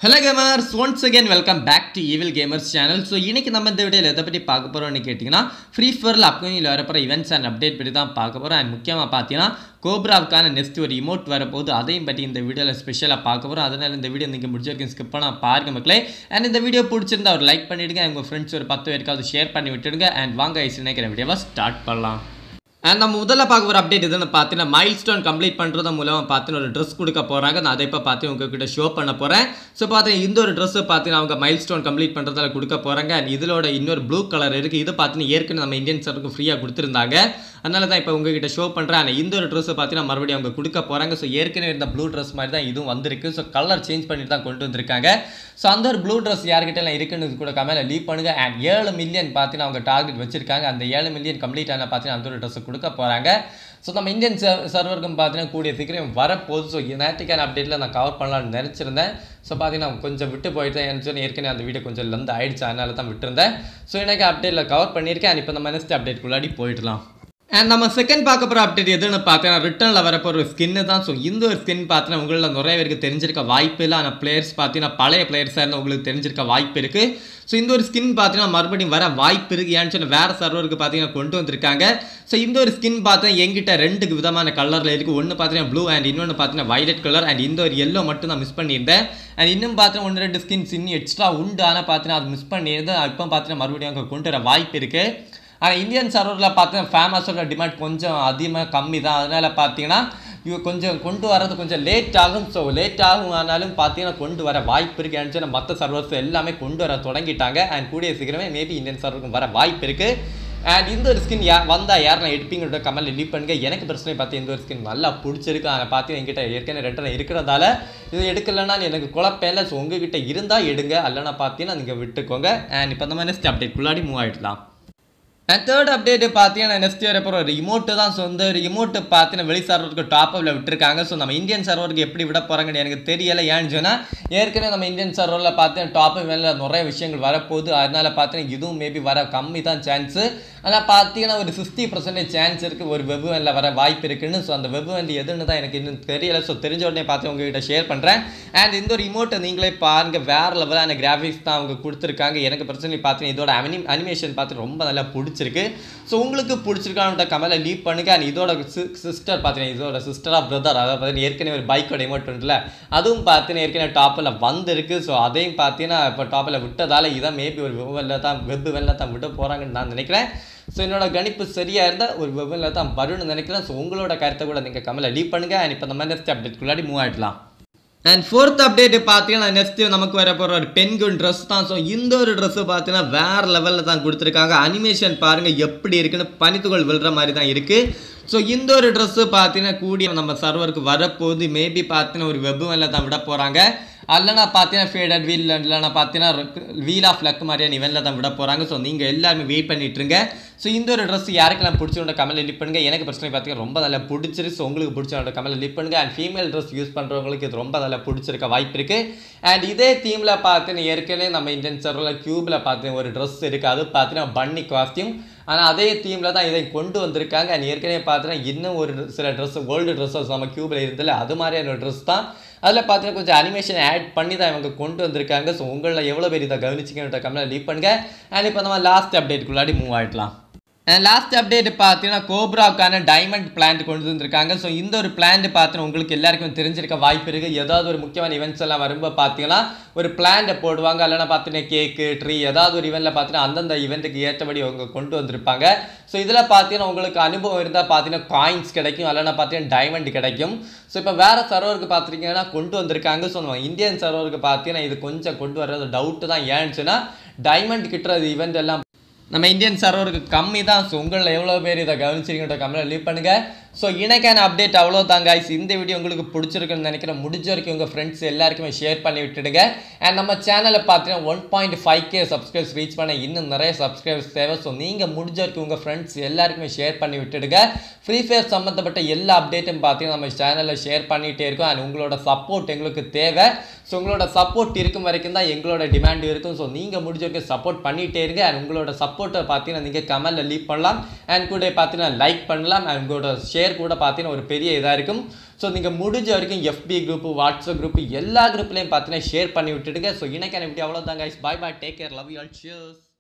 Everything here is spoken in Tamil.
hello gamers once again welcome back to Evil Gamers channel so இன்னைக்கு நம்ம இந்த வீடியோவில் எதை பற்றி பார்க்க போகிறோம்னு கேட்டிங்கன்னா ஃப்ரீ ஃபயரில் அப்கமிங்கில் வரப்போகிற இவெண்ட்ஸ் அண்ட் அப்டேட் பற்றி தான் பார்க்க போகிறோம் அண்ட் முக்கியமாக பார்த்தீங்கன்னா கோப்ராவுக்கான நெக்ஸ்ட் ஒரு இமோட் வரப்போகுது அதையும் பற்றி இந்த வீடியோவில் ஸ்பெஷலாக பார்க்க போகிறோம் அதனால் இந்த வீடியோ நீங்கள் முடிஞ்ச வரைக்கும் ஸ்கிப் பண்ணால் பாருங்க மக்களே அண்ட் இந்த வீடியோ பிடிச்சிருந்தா ஒரு லைக் பண்ணிவிடுங்க உங்கள் ஃப்ரெண்ட்ஸ் ஒரு பத்து பேருக்காவது ஷேர் பண்ணி விட்டுடுங்க அண்ட் வாங்க ஐஸ் நினைக்கிற வீடியோவை ஸ்டார்ட் பண்ணலாம் அண்ட் நம்ம முதல்ல பார்க்க ஒரு அப்டேட் எதுன்னு பார்த்தீங்கன்னா மைல் ஸ்டோன் கம்ப்ளீட் பண்ணுறது மூலமாக பார்த்தீங்கன்னா ஒரு ட்ரெஸ் கொடுக்க போகிறாங்க நான் அதை இப்போ பார்த்து உங்ககிட்ட ஷோ பண்ண போகிறேன் ஸோ பார்த்தீங்கன்னா இந்த ஒரு ட்ரெஸ் பார்த்தீங்கன்னா அவங்க மைல் ஸ்டோன் கம்ப்ளீட் பண்ணுறதால கொடுக்க போகிறாங்க அண்ட் இதோட இன்னொரு ப்ளூ கலர் இருக்குது இது பார்த்தீங்கன்னா ஏற்கனவே நம்ம இந்தியன் சருக்கு ஃப்ரீயாக கொடுத்துருந்தாங்க அதனால தான் இப்போ உங்ககிட்ட ஷோ பண்ணுறேன் ஆனால் இந்த ஒரு ட்ரெஸ் பார்த்தீங்கன்னா மறுபடியும் அவங்க கொடுக்க போகிறாங்க ஸோ ஏற்கனவே இருந்த ப்ளூ ட்ரெஸ் மாதிரி தான் இதுவும் வந்திருக்கு ஸோ கலர் சேஞ்ச் பண்ணிட்டு தான் கொண்டு வந்திருக்காங்க ஸோ அந்த ஒரு ப்ளூ ட்ரெஸ் யார்கிட்ட எல்லாம் இருக்குன்னு கூட கமெண்ட்ல லீவ் பண்ணுங்க அண்ட் ஏழு மில்லியன் பார்த்தீங்கன்னா அவங்க டார்கெட் வச்சிருக்காங்க அந்த ஏழு மில்லியன் கம்ப்ளீட் ஆன பார்த்தீங்கன்னா அந்த ஒரு ட்ரெஸ் கொடுக்க போகிறாங்க ஸோ நம்ம இந்தியன் சர்வருக்கும் பார்த்தீங்கன்னா கூடிய சீக்கிரம் வரப்போகுது ஸோ நேற்றுக்கான அப்டேட்டில் நான் கவர் பண்ணலாம்னு நினச்சிருந்தேன் ஸோ பார்த்தீங்கன்னா கொஞ்சம் விட்டு போயிட்டேன் எனக்கு சொல்லி ஏற்கனவே அந்த வீடியோ கொஞ்சம் லந்து ஆயிடுச்சு அதனால தான் விட்டுருந்தேன் ஸோ எனக்கு அப்டேட்டில் கவர் பண்ணியிருக்கேன் அண்ட் இப்போ நம்ம நெக்ஸ்ட் அப்டேட்குள்ளாடி போயிடலாம் அண்ட் நம்ம செகண்ட் பார்க்க போகிற அப்டேட் எதுன்னு பார்த்தீங்கன்னா ரிட்டனில் வரப்போ ஒரு ஸ்கின்னு தான் ஸோ இந்த ஒரு ஸ்கின் பார்த்தீங்கன்னா உங்களில் நிறைய பேருக்கு தெரிஞ்சிருக்க வாய்ப்பு இல்லை ஆனால் பிளேயர்ஸ் பார்த்தீங்கன்னா பழைய பிளேயர்ஸாக இருந்தால் உங்களுக்கு தெரிஞ்சிருக்க வாய்ப்பு இருக்குது ஸோ இந்த ஒரு ஸ்கின் பார்த்தீங்கன்னா மறுபடியும் வர வாய்ப்பு இருக்குது ஏன்னு சொன்னால் வேறு சர்வருக்கு பார்த்தீங்கன்னா கொண்டு வந்திருக்காங்க ஸோ இந்த ஒரு ஸ்கின் பார்த்தீங்கன்னா எங்கிட்ட ரெண்டு விதமான கலரில் இருக்குது ஒன்று பார்த்தீங்கன்னா ப்ளூ அண்ட் இன்னொன்று பார்த்தீங்கன்னா வைலட் கலர் அண்ட் இந்த ஒரு எல்லோ மட்டும் நான் மிஸ் பண்ணியிருந்தேன் அண்ட் இன்னும் பார்த்தீங்கன்னா ஒன்று ரெண்டு ஸ்கின்ஸ் இன்னும் எக்ஸ்ட்ரா உண்டு ஆனால் பார்த்தீங்கன்னா அது மிஸ் பண்ணியிருந்தேன் இப்போ பார்த்தீங்கன்னா மறுபடியும் அங்கே கொண்டு வர வாய்ப்பு இருக்குது ஆனால் இந்தியன் சர்வரில் பார்த்தீங்கன்னா ஃபேமஸோட டிமாண்ட் கொஞ்சம் அதிகமாக கம்மி தான் அதனால் பார்த்தீங்கன்னா இவ கொஞ்சம் கொண்டு வரது கொஞ்சம் லேட் ஆகும் ஸோ லேட் ஆகும் ஆனாலும் பார்த்தீங்கன்னா கொண்டு வர வாய்ப்பு இருக்குது ஏன்னு மற்ற சர்வர்ஸ் எல்லாமே கொண்டு வர தொடங்கிட்டாங்க அண்ட் கூடிய சீக்கிரமே மேபி இந்தியன் சர்வருக்கும் வர வாய்ப்பு இருக்குது அண்ட் இந்த ஒரு ஸ்கின் யா வந்தால் யார் நான் எடுப்பீங்கன்ற கமெண்ட் லீவ் பண்ணுங்க எனக்கு பிரச்சனை பார்த்து இந்த ஒரு ஸ்கின் நல்லா பிடிச்சிருக்கு ஆனால் பார்த்து என்கிட்ட ஏற்கனவே ரெட்டனை இருக்கிறதால இது எடுக்கலைன்னா எனக்கு குழப்பம் இல்லை ஸோ உங்ககிட்ட இருந்தால் எடுங்க அல்லனா பார்த்தீங்கன்னா நீங்கள் விட்டுக்கோங்க அண்ட் இப்போ இந்த மாதிரி நெக்ஸ்ட் அப்டேட்குள்ளாடி மூவ் ஆகிடலாம் அண்ட் தேர்ட் அப்டேட் பார்த்தீங்கன்னா நெக்ஸ்ட் இயர் அப்புறம் ஒரு இமோட்டு தான் ஸோ இந்த ஒரு இமோட்டு பார்த்தீங்கன்னா வெளி சர்வருக்கு டாப் அப்பில் விட்டுருக்காங்க ஸோ நம்ம இந்தியன் சர்வருக்கு எப்படி விட போகிறாங்கன்னு எனக்கு தெரியலை ஏன்னு சொன்னால் ஏற்கனவே நம்ம இந்தியன் சர்வரில் பார்த்தீங்கன்னா டாப் மேலே நிறைய விஷயங்கள் வரப்போகுது அதனால் பார்த்தீங்கன்னா இதுவும் மேபி வர கம்மி தான் சான்ஸு ஆனால் பார்த்தீங்கன்னா ஒரு சிக்ஸ்டி பர்சன்டேஜ் சான்ஸ் இருக்குது ஒரு வெப் வேனில் வர வாய்ப்பு இருக்குன்னு ஸோ அந்த வெப் வேன் எதுன்னு தான் எனக்கு இன்னும் தெரியல ஸோ தெரிஞ்ச உடனே பார்த்து உங்ககிட்ட ஷேர் பண்ணுறேன் அண்ட் இந்த ஒரு இமோட்டை நீங்களே பாருங்கள் வேறு லெவலான கிராஃபிக்ஸ் தான் அவங்க கொடுத்துருக்காங்க எனக்கு பிரச்சனை பார்த்தீங்கன்னா இதோட அனிமி அனிமேஷன் பார்த்து ரொம்ப நல்லா பிடிச்சிருக்கு ஸோ உங்களுக்கு பிடிச்சிருக்கான்ற கமலை லீவ் பண்ணுங்க அண்ட் இதோட சிஸ்டர் பார்த்தீங்கன்னா இதோட சிஸ்டர் ஆஃப் பிரதர் அதாவது பார்த்தீங்கன்னா ஏற்கனவே ஒரு பைக்கோட இமோட் உண்டுல அதுவும் பார்த்தீங்கன்னா ஏற்கனவே டாப்பில் வந்திருக்கு ஸோ அதையும் பார்த்தீங்கன்னா இப்போ டாப்பில் விட்டதால இதான் மேபி ஒரு வெப்பில் தான் வெப் வெளில தான் விட போகிறாங்கன்னு நான் நினைக்கிறேன் ஸோ என்னோட கணிப்பு சரியாக இருந்தால் ஒரு வெப்பில் தான் வரும்னு நினைக்கிறேன் ஸோ உங்களோட கருத்தை கூட நீங்கள் கமலை லீவ் பண்ணுங்கள் அண்ட் இப்போ இந்த மாதிரி நெக்ஸ்ட் அப்டேட்குள்ளாடி மூவ் ஆகிடலாம் அண்ட் ஃபோர்த் அப்டேட் பார்த்தீங்கன்னா நெக்ஸ்ட் நமக்கு வர போகிற ஒரு பெண்குன் ட்ரெஸ் தான் ஸோ இந்த ஒரு ட்ரெஸ்ஸு பார்த்தீங்கன்னா வேறு லெவலில் தான் கொடுத்துருக்காங்க அனிமேஷன் பாருங்கள் எப்படி இருக்குன்னு பனித்துகள் விழுற மாதிரி தான் இருக்குது ஸோ இந்த ஒரு ட்ரெஸ்ஸு பார்த்தீங்கன்னா கூடிய நம்ம சர்வருக்கு வரப்போகுது மேபி பார்த்தீங்கன்னா ஒரு வெப் மேலே தான் விட போகிறாங்க அல்லனா பார்த்தீங்கன்னா ஃபேடட் வீல் இல்லைனா பார்த்தீங்கன்னா வீல் ஆஃப் லக் மாதிரியான இவனில் தான் விட போகிறாங்க ஸோ நீங்கள் எல்லாருமே வெயிட் பண்ணிட்டுருங்க ஸோ இந்த ஒரு ட்ரெஸ் யாருக்கெல்லாம் பிடிச்சோட கமெண்ட் லிப் பண்ணுங்க எனக்கு பிரச்சனை பார்த்தீங்கன்னா ரொம்ப நல்லா பிடிச்சிருக்கு ஸோ உங்களுக்கு பிடிச்சோட கமெண்ட் லிப் பண்ணுங்க அண்ட் ஃபீமேல் ட்ரெஸ் யூஸ் பண்ணுறவங்களுக்கு இது ரொம்ப நல்லா பிடிச்சிருக்க வாய்ப்பு இருக்குது அண்ட் இதே தீமில் பார்த்தீங்கன்னா ஏற்கனவே நம்ம இந்தியன் சர்வரில் க்யூபில் பார்த்தீங்கன்னா ஒரு ட்ரெஸ் இருக்குது அது பார்த்தீங்கன்னா பன்னி காஸ்டியூம் ஆனால் அதே தீமில் தான் இதை கொண்டு வந்திருக்காங்க அண்ட் ஏற்கனவே பார்த்தீங்கன்னா இன்னும் ஒரு சில ட்ரெஸ் ஓல்டு ட்ரெஸ்ஸஸ் நம்ம க்யூபில் இருந்ததில்ல அது மாதிரியான ட்ரெஸ் தான் அதில் பார்த்தீங்கன்னா கொஞ்சம் அனிமேஷன் ஆட் பண்ணி தான் இவங்க கொண்டு வந்திருக்காங்க ஸோ உங்களில் எவ்வளோ பேர் இதை கவனிச்சிங்கன்ற கம்மியாக லீவ் பண்ணுங்கள் அண்ட் இப்போ நம்ம லாஸ்ட் அப்டேட்டுக்குள்ளாடி மூவ் ஆகிடலாம் லாஸ்ட் அப்டேட் பார்த்தீங்கன்னா கோப்ராவுக்கான டைமண்ட் பிளான்ட் கொண்டு வந்திருக்காங்க ஸோ இந்த ஒரு பிளான்ட் பார்த்தீங்கன்னா உங்களுக்கு எல்லாருக்கும் தெரிஞ்சிருக்க வாய்ப்பு இருக்குது ஏதாவது ஒரு முக்கியமான இவெண்ட்ஸ் எல்லாம் வரும்போது பார்த்தீங்கன்னா ஒரு பிளான்ட்டை போடுவாங்க இல்லைனா பார்த்தீங்கன்னா கேக்கு ட்ரீ ஏதாவது ஒரு இவெண்ட்டில் பார்த்தீங்கன்னா அந்தந்த இவெண்ட்டுக்கு ஏற்றபடி அவங்க கொண்டு வந்திருப்பாங்க ஸோ இதில் பார்த்தீங்கன்னா உங்களுக்கு அனுபவம் இருந்தால் பார்த்தீங்கன்னா காயின்ஸ் கிடைக்கும் இல்லைனா பார்த்தீங்கன்னா டைமண்ட் கிடைக்கும் ஸோ இப்போ வேறு சர்வருக்கு பார்த்துருக்கீங்கன்னா கொண்டு வந்திருக்காங்க ஸோ நம்ம இந்தியன் சர்வருக்கு பார்த்தீங்கன்னா இது கொஞ்சம் கொண்டு வர்றது டவுட்டு தான் ஏன்னுச்சுன்னா டைமண்ட் கிட்டுறது இவெண்ட் எல்லாம் நம்ம இந்தியன் சர்வருக்கு கம்மி தான் ஸோ உங்களில் எவ்வளோ பேர் இதை கவனிச்சிருக்கின்ற கம்மியில் லீவ் பண்ணுங்கள் ஸோ இணைக்கான அப்டேட் அவ்வளோ தான் guys இந்த வீடியோ உங்களுக்கு பிடிச்சிருக்குன்னு நினைக்கிறேன் முடிஞ்ச வரைக்கும் உங்கள் ஃப்ரெண்ட்ஸ் எல்லாருக்குமே ஷேர் பண்ணி விட்டுடுங்க அண்ட் நம்ம சேனலை பார்த்தீங்கன்னா one point five K subscribes reach பண்ண இன்னும் நிறைய சப்ஸ்கிரைபர்ஸ் தேவை ஸோ நீங்கள் முடிஞ்ச வரைக்கும் உங்கள் ஃப்ரெண்ட்ஸ் எல்லாருக்குமே ஷேர் பண்ணி விட்டுடுங்க ஃப்ரீ ஃபயர் சம்மந்தப்பட்ட எல்லா அப்டேட்டும் பார்த்தீங்கன்னா நம்ம சேனலில் ஷேர் பண்ணிகிட்டே இருக்கோம் அண்ட் உங்களோட சப்போர்ட் எங்களுக்கு தேவை ஸோ உங்களோட சப்போர்ட் இருக்கும் வரைக்கும் தான் எங்களோட டிமாண்ட் இருக்கும் ஸோ நீங்கள் முடிஞ்ச வரைக்கும் சப்போர்ட் பண்ணிகிட்டே இருங்க அண்ட் உங்களோட சப்போர்ட்டை பார்த்தீங்கன்னா நீங்கள் கமெண்டில் லீவ் பண்ணலாம் அண்ட் கூட பார்த்தீங்கன்னா லைக் பண்ணலாம் அண்ட் உங்களோட ஷேர் ஷேர் கூட பார்த்தீங்கன்னா ஒரு பெரிய இதாக இருக்கும் ஸோ நீங்கள் முடிஞ்ச வரைக்கும் எஃபி குரூப் வாட்ஸ்அப் குரூப் எல்லா குரூப்லையும் பார்த்தீங்கன்னா ஷேர் பண்ணி விட்டுடுங்க ஸோ இன்னைக்கான வீடியோ அவ்வளோதாங்க bye bye take care love you all cheers